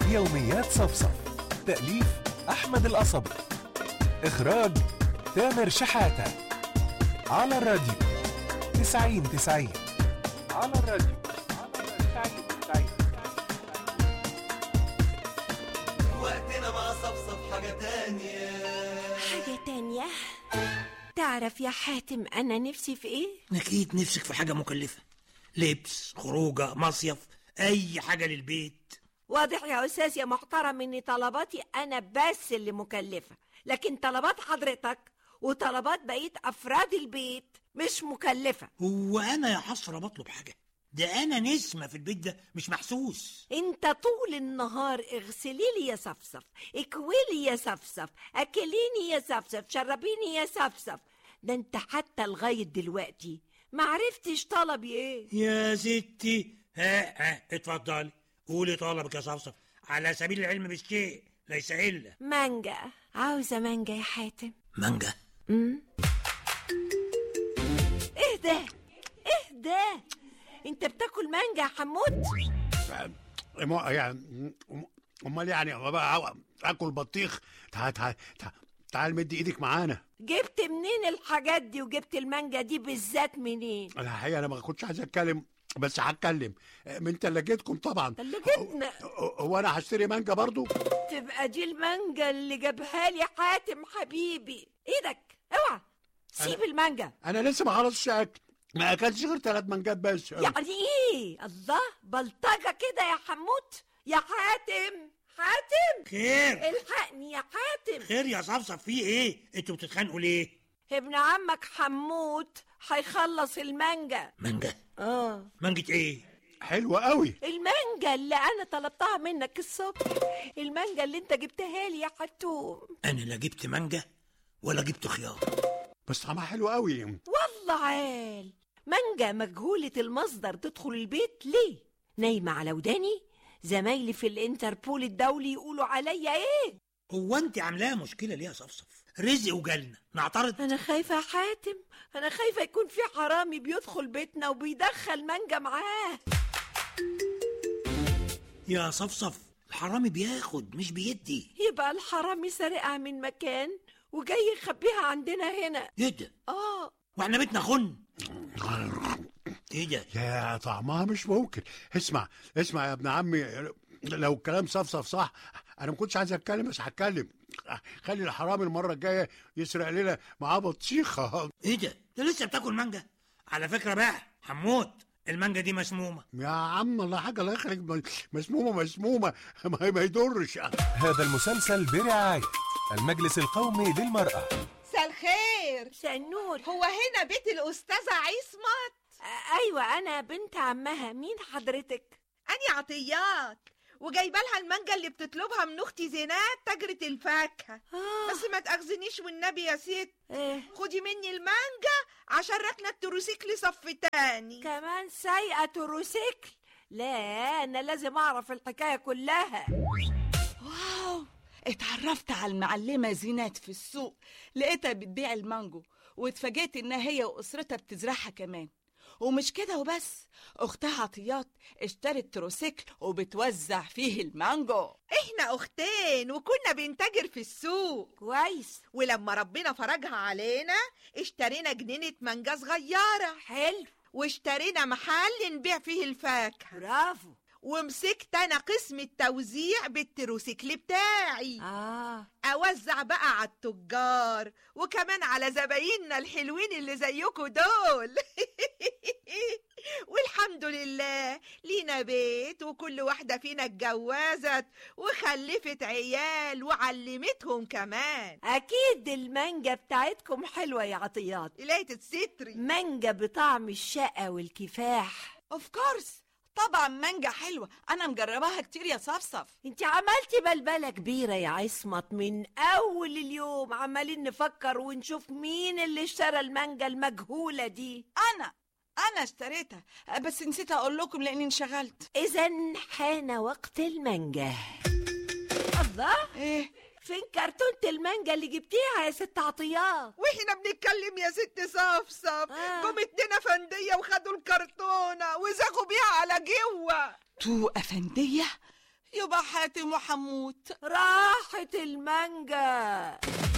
يوميات صفصف تأليف أحمد القصبي إخراج تامر شحاتة على الراديو تسعين تسعين على الراديو تسعين تسعين وقتنا مع صفصف حاجة تانية حاجة تانية تعرف يا حاتم أنا نفسي في إيه؟ أكيد نفسك في حاجة مكلفة لبس خروجة مصيف أي حاجة للبيت واضح يا أستاذ يا محترم إن طلباتي أنا بس اللي مكلفة لكن طلبات حضرتك وطلبات بقية أفراد البيت مش مكلفة هو أنا يا حسرة بطلب حاجة ده أنا نسمة في البيت ده مش محسوس انت طول النهار اغسلي لي يا صفصف اكويلي يا صفصف اكليني يا صفصف شربيني يا صفصف ده انت حتى لغاية دلوقتي معرفتش طلبي ايه يا ستي ها ها اتفضلي قولي طلبك يا صفصف على سبيل العلم بالشيء ليس إلا مانجا عاوزة مانجا يا حاتم مانجا امم ايه ده ايه ده انت بتاكل مانجا يا حمود ما- يعني امال يعني أما بقى اكل بطيخ تعال تعال تعال, تعال مد ايدك معانا جبت منين الحاجات دي وجبت المانجا دي بالذات منين انا الحقيقه انا ما كنتش عايز اتكلم بس هتكلم من تلاجتكم طبعا تلاجتنا. هو انا هشتري مانجا برضو تبقى دي المانجا اللي جابها لي حاتم حبيبي ايدك اوعى سيب المانجا انا لسه ما خلصتش اكل ما اكلتش غير ثلاث مانجات بس يعني ايه الله بلطجة كده يا حمود يا حاتم حاتم خير الحقني يا حاتم خير يا صفصف في إيه انتوا بتتخانقوا ليه ابن عمك حمود هيخلص المانجا مانجا اه مانجة إيه حلوه قوي المانجا اللي انا طلبتها منك الصبح المانجا اللي انت جبتها لي يا حتوم أنا لا جبت مانجا ولا جبت خيار بس طعمها حلو قوي والله عال مانجا مجهولة المصدر تدخل البيت ليه؟ نايمة على وداني؟ زمايلي في الانتربول الدولي يقولوا عليا ايه؟ هو انت عاملاها مشكله ليه يا صفصف رزق وجالنا نعترض انا خايفة يا حاتم انا خايفة يكون في حرامي بيدخل بيتنا وبيدخل مانجا معاه يا صفصف الحرامي بياخد مش بيدي يبقى الحرامي سرقها من مكان وجاي يخبيها عندنا هنا ايه ده اه واحنا بيتنا خن ايه ده يا طعمها مش ممكن اسمع اسمع يا ابن عمي لو الكلام صفصف صح انا ما كنتش عايز اتكلم بس هتكلم خلي الحرامي المره الجايه يسرق لنا معاه بطيخه ايه ده ده لسه بتاكل مانجا على فكره بقى حمود المانجا دي مسمومه يا عم الله حاجه الله يخليك مسمومه مسمومه ما, ما يضرش هذا المسلسل برعاية المجلس القومي للمرأة مساء الخير سنور هو هنا بيت الأستاذة عصمت آه، ايوه انا بنت عمها مين حضرتك؟ أني عطيات وجايبه لها المانجا اللي بتطلبها من اختي زينات تاجرة الفاكهة آه. بس ما تأخذنيش والنبي يا ست ايه خدي مني المانجا عشان ركنة التروسيكل صف تاني كمان سايقة تروسيكل لا أنا لازم أعرف الحكاية كلها واو اتعرفت على المعلمة زينات في السوق لقيتها بتبيع المانجو واتفاجئت انها هي واسرتها بتزرعها كمان ومش كده وبس اختها عطيات اشترت تروسيكل وبتوزع فيه المانجو احنا اختين وكنا بنتاجر في السوق كويس ولما ربنا فرجها علينا اشترينا جنينة مانجا صغيرة حلو واشترينا محل نبيع فيه الفاكهة برافو ومسكت انا قسم التوزيع بالتروسيكل بتاعي آه اوزع بقى على التجار وكمان على زبايننا الحلوين اللي زيكم دول والحمد لله لينا بيت وكل واحدة فينا اتجوزت وخلفت عيال وعلمتهم كمان أكيد المانجا بتاعتكم حلوة يا عطيات لقيت ستري مانجا بطعم الشقة والكفاح اوف كورس طبعا مانجا حلوة انا مجرباها كتير يا صفصف انت عملتي بلبلة كبيرة يا عصمت من أول اليوم عمالين نفكر ونشوف مين اللي اشترى المانجا المجهولة دي انا انا اشتريتها بس نسيت اقول لكم لاني انشغلت إذا حان وقت المانجا الله ايه فين كرتونة المانجا اللي جبتيها يا ست عطيات واحنا بنتكلم يا ست صفصف آه. جم اتنين فندية وخدوا الكرتونة وزاغوا بيها على جوه تو افندية يبقى حاتم وحمود راحت المانجا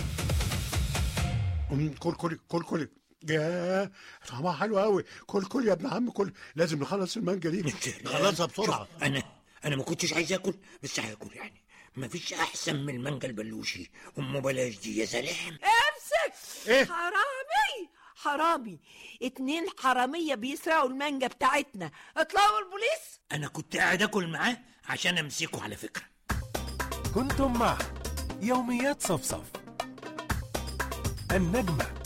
أم، كل كل كل كل يا طعمها حلو قوي كل كل يا ابن عم كل لازم نخلص المانجا دي نخلصها بسرعه شوف، انا انا ما كنتش عايز اكل بس هاكل يعني ما فيش احسن من المانجا البلوشي ام بلاش دي يا سلام امسك إيه؟ حرامي حرامي اتنين حرامية بيسرقوا المانجا بتاعتنا اطلعوا البوليس انا كنت قاعد اكل معاه عشان امسكه على فكره كنتم مع يوميات صفصف النجمة